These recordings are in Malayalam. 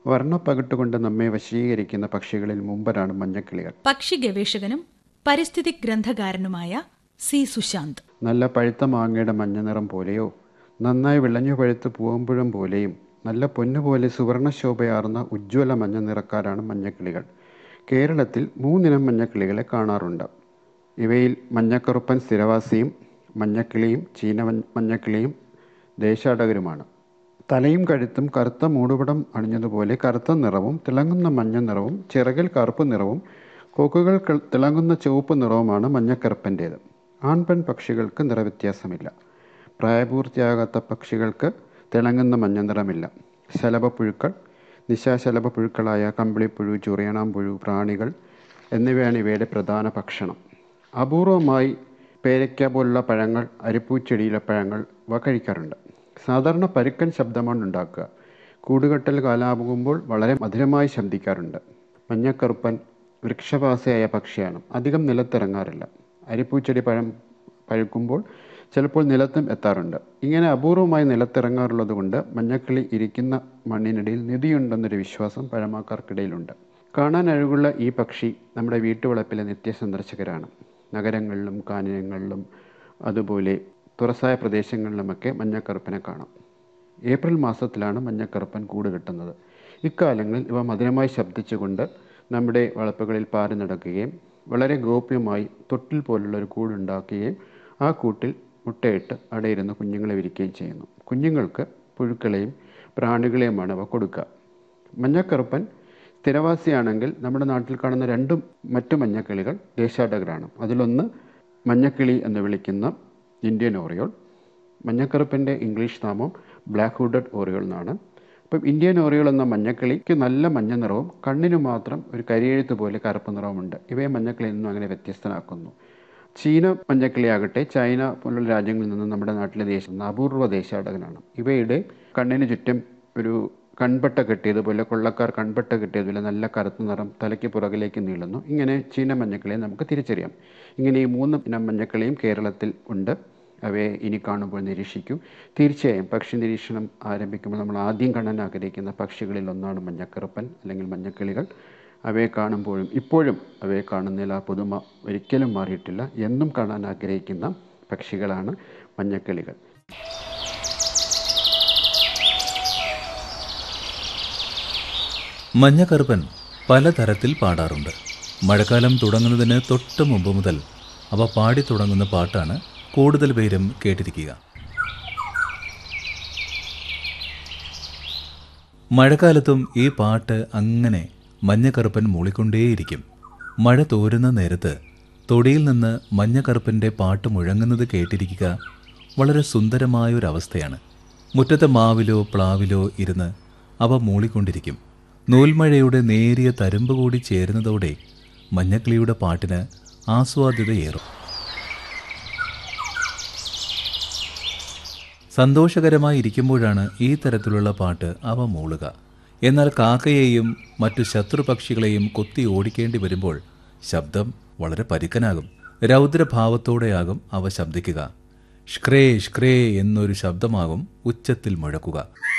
വർണ്ണപ്പകിട്ടുകൊണ്ട് നമ്മെ വശീകരിക്കുന്ന പക്ഷികളിൽ മുമ്പനാണ് മഞ്ഞക്കിളികൾ പക്ഷി ഗവേഷകനും പരിസ്ഥിതി ഗ്രന്ഥകാരനുമായ സി സുശാന്ത് നല്ല പഴുത്ത മാങ്ങയുടെ മഞ്ഞ നിറം പോലെയോ നന്നായി വിളഞ്ഞു പഴുത്ത് പൂവമ്പുഴം പോലെയും നല്ല പൊന്നുപോലെ സുവർണശോഭയാർന്ന ഉജ്ജ്വല മഞ്ഞ നിറക്കാരാണ് മഞ്ഞക്കിളികൾ കേരളത്തിൽ മൂന്നിനം മഞ്ഞക്കിളികളെ കാണാറുണ്ട് ഇവയിൽ മഞ്ഞക്കറുപ്പൻ സ്ഥിരവാസിയും മഞ്ഞക്കിളിയും ചീന മഞ്ഞക്കിളിയും ദേശാടകരുമാണ് തലയും കഴുത്തും കറുത്ത മൂടുപടം അണിഞ്ഞതുപോലെ കറുത്ത നിറവും തിളങ്ങുന്ന മഞ്ഞ നിറവും ചിറകിൽ കറുപ്പ് നിറവും കൊക്കുകൾ ക- തിളങ്ങുന്ന ചുവപ്പ് നിറവുമാണ് മഞ്ഞക്കറുപ്പൻ്റേത് ആൺപെൺ പക്ഷികൾക്ക് നിറവ്യത്യാസമില്ല പ്രായപൂർത്തിയാകാത്ത പക്ഷികൾക്ക് തിളങ്ങുന്ന മഞ്ഞ നിറമില്ല ശലഭപ്പുഴുക്കൾ നിശാശലഭപ്പുഴുക്കളായ കമ്പിളിപ്പുഴു ചുറിയണാമ്പുഴു പ്രാണികൾ എന്നിവയാണ് ഇവയുടെ പ്രധാന ഭക്ഷണം അപൂർവമായി പേരയ്ക്ക പോലുള്ള പഴങ്ങൾ അരിപ്പൂച്ചെടിയിലെ പഴങ്ങൾ ഇവ കഴിക്കാറുണ്ട് സാധാരണ പരുക്കൻ ശബ്ദമാണ് ഉണ്ടാക്കുക കൂടുകെട്ടൽ കാലാകുമ്പോൾ വളരെ മധുരമായി ശബ്ദിക്കാറുണ്ട് മഞ്ഞക്കറുപ്പൻ വൃക്ഷവാസിയായ പക്ഷിയാണ് അധികം നിലത്തിറങ്ങാറില്ല അരിപ്പൂച്ചെടി പഴം പഴുക്കുമ്പോൾ ചിലപ്പോൾ നിലത്തും എത്താറുണ്ട് ഇങ്ങനെ അപൂർവമായി നിലത്തിറങ്ങാറുള്ളത് കൊണ്ട് മഞ്ഞക്കിളി ഇരിക്കുന്ന മണ്ണിനിടയിൽ നിധിയുണ്ടെന്നൊരു വിശ്വാസം പഴമക്കാർക്കിടയിലുണ്ട് കാണാൻ അഴകുള്ള ഈ പക്ഷി നമ്മുടെ വീട്ടുവളപ്പിലെ നിത്യസന്ദർശകരാണ് നഗരങ്ങളിലും കാനനങ്ങളിലും അതുപോലെ തുറസായ പ്രദേശങ്ങളിലുമൊക്കെ മഞ്ഞക്കറുപ്പനെ കാണാം ഏപ്രിൽ മാസത്തിലാണ് മഞ്ഞക്കറുപ്പൻ കൂട് കെട്ടുന്നത് ഇക്കാലങ്ങളിൽ ഇവ മധുരമായി ശബ്ദിച്ചുകൊണ്ട് നമ്മുടെ വളപ്പുകളിൽ പാറി നടക്കുകയും വളരെ ഗോപ്യമായി തൊട്ടിൽ പോലുള്ള ഒരു കൂടുണ്ടാക്കുകയും ആ കൂട്ടിൽ മുട്ടയിട്ട് അടയിരുന്ന് കുഞ്ഞുങ്ങളെ വിരിക്കുകയും ചെയ്യുന്നു കുഞ്ഞുങ്ങൾക്ക് പുഴുക്കളെയും പ്രാണികളെയുമാണ് അവ കൊടുക്കുക മഞ്ഞക്കറുപ്പൻ സ്ഥിരവാസിയാണെങ്കിൽ നമ്മുടെ നാട്ടിൽ കാണുന്ന രണ്ടും മറ്റു മഞ്ഞക്കിളികൾ ദേശാടകരാണ് അതിലൊന്ന് മഞ്ഞക്കിളി എന്ന് വിളിക്കുന്ന ഇന്ത്യൻ ഓറിയോൾ മഞ്ഞക്കറുപ്പിൻ്റെ ഇംഗ്ലീഷ് നാമം ബ്ലാക്ക് ഹുഡഡ് ഓറിയോൾ എന്നാണ് അപ്പം ഇന്ത്യൻ ഓറിയോൾ എന്ന മഞ്ഞക്കിളിക്ക് നല്ല മഞ്ഞ നിറവും കണ്ണിന് മാത്രം ഒരു കരിയെഴുത്ത് പോലെ കറുപ്പ് നിറവുമുണ്ട് ഇവയെ മഞ്ഞക്കിളിയിൽ നിന്നും അങ്ങനെ വ്യത്യസ്തനാക്കുന്നു ചീന മഞ്ഞക്കിളിയാകട്ടെ ചൈന പോലുള്ള രാജ്യങ്ങളിൽ നിന്ന് നമ്മുടെ നാട്ടിലെ ദേശം അപൂർവ ദേശാടകനാണ് ഇവയുടെ കണ്ണിന് ചുറ്റും ഒരു കൺപട്ട കെട്ടിയതുപോലെ കൊള്ളക്കാർ കൺപട്ട കെട്ടിയതുപോലെ നല്ല കറുത്ത നിറം തലയ്ക്ക് പുറകിലേക്ക് നീളുന്നു ഇങ്ങനെ ചീന മഞ്ഞക്കിളിയെ നമുക്ക് തിരിച്ചറിയാം ഇങ്ങനെ ഈ മൂന്ന് ഇനം മഞ്ഞക്കിളിയും കേരളത്തിൽ ഉണ്ട് അവയെ ഇനി കാണുമ്പോൾ നിരീക്ഷിക്കൂ തീർച്ചയായും പക്ഷി നിരീക്ഷണം ആരംഭിക്കുമ്പോൾ നമ്മൾ ആദ്യം കാണാൻ ആഗ്രഹിക്കുന്ന പക്ഷികളിൽ ഒന്നാണ് മഞ്ഞക്കറുപ്പൻ അല്ലെങ്കിൽ മഞ്ഞക്കിളികൾ അവയെ കാണുമ്പോഴും ഇപ്പോഴും അവയെ കാണുന്നതിൽ ആ പുതുമ ഒരിക്കലും മാറിയിട്ടില്ല എന്നും കാണാൻ ആഗ്രഹിക്കുന്ന പക്ഷികളാണ് മഞ്ഞക്കിളികൾ മഞ്ഞക്കറുപ്പൻ പലതരത്തിൽ പാടാറുണ്ട് മഴക്കാലം തുടങ്ങുന്നതിന് തൊട്ട് മുമ്പ് മുതൽ അവ പാടി തുടങ്ങുന്ന പാട്ടാണ് കൂടുതൽ പേരും കേട്ടിരിക്കുക മഴക്കാലത്തും ഈ പാട്ട് അങ്ങനെ മഞ്ഞക്കറുപ്പൻ മൂളിക്കൊണ്ടേയിരിക്കും മഴ തോരുന്ന നേരത്ത് തൊടിയിൽ നിന്ന് മഞ്ഞക്കറുപ്പൻ്റെ പാട്ട് മുഴങ്ങുന്നത് കേട്ടിരിക്കുക വളരെ സുന്ദരമായൊരവസ്ഥയാണ് മുറ്റത്തെ മാവിലോ പ്ലാവിലോ ഇരുന്ന് അവ മൂളിക്കൊണ്ടിരിക്കും നൂൽമഴയുടെ നേരിയ തരുമ്പ് കൂടി ചേരുന്നതോടെ മഞ്ഞക്കിളിയുടെ പാട്ടിന് ആസ്വാദ്യതയേറും സന്തോഷകരമായി ഇരിക്കുമ്പോഴാണ് ഈ തരത്തിലുള്ള പാട്ട് അവ മൂളുക എന്നാൽ കാക്കയെയും മറ്റു ശത്രുപക്ഷികളെയും കൊത്തി ഓടിക്കേണ്ടി വരുമ്പോൾ ശബ്ദം വളരെ പരുക്കനാകും രൗദ്രഭാവത്തോടെയാകും അവ ശബ്ദിക്കുക ഷ്ക്രേ ഷ്ക്രേ എന്നൊരു ശബ്ദമാകും ഉച്ചത്തിൽ മുഴക്കുക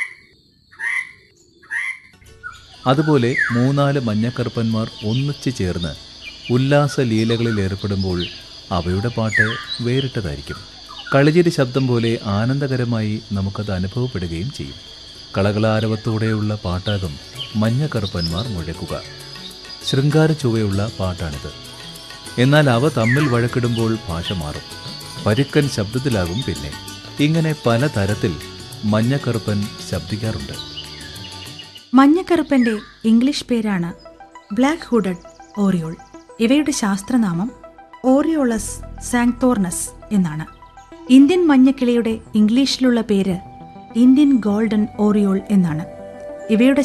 അതുപോലെ മൂന്നാല് മഞ്ഞക്കറുപ്പന്മാർ ഒന്നിച്ചു ചേർന്ന് ഉല്ലാസ ലീലകളിൽ ഏർപ്പെടുമ്പോൾ അവയുടെ പാട്ട് വേറിട്ടതായിരിക്കും കളിചിരി ശബ്ദം പോലെ ആനന്ദകരമായി നമുക്കത് അനുഭവപ്പെടുകയും ചെയ്യും കളകളാരവത്തോടെയുള്ള പാട്ടാകും മഞ്ഞക്കറുപ്പന്മാർ മുഴക്കുക ശൃംഗാര ചുവയുള്ള പാട്ടാണിത് എന്നാൽ അവ തമ്മിൽ വഴക്കിടുമ്പോൾ ഭാഷ മാറും പരുക്കൻ ശബ്ദത്തിലാകും പിന്നെ ഇങ്ങനെ പലതരത്തിൽ മഞ്ഞക്കറുപ്പൻ ശബ്ദിക്കാറുണ്ട് മഞ്ഞക്കറുപ്പന്റെ ഇംഗ്ലീഷ് പേരാണ് ബ്ലാക്ക് ഹുഡഡ് ഓറിയോൾ ഇവയുടെ ശാസ്ത്രനാമം ഓറിയോളസ് സാങ്തോർണസ് എന്നാണ് ഇന്ത്യൻ മഞ്ഞക്കിളിയുടെ ഇംഗ്ലീഷിലുള്ള പേര് ഇന്ത്യൻ ഗോൾഡൻ ഓറിയോൾ എന്നാണ് ഇവയുടെ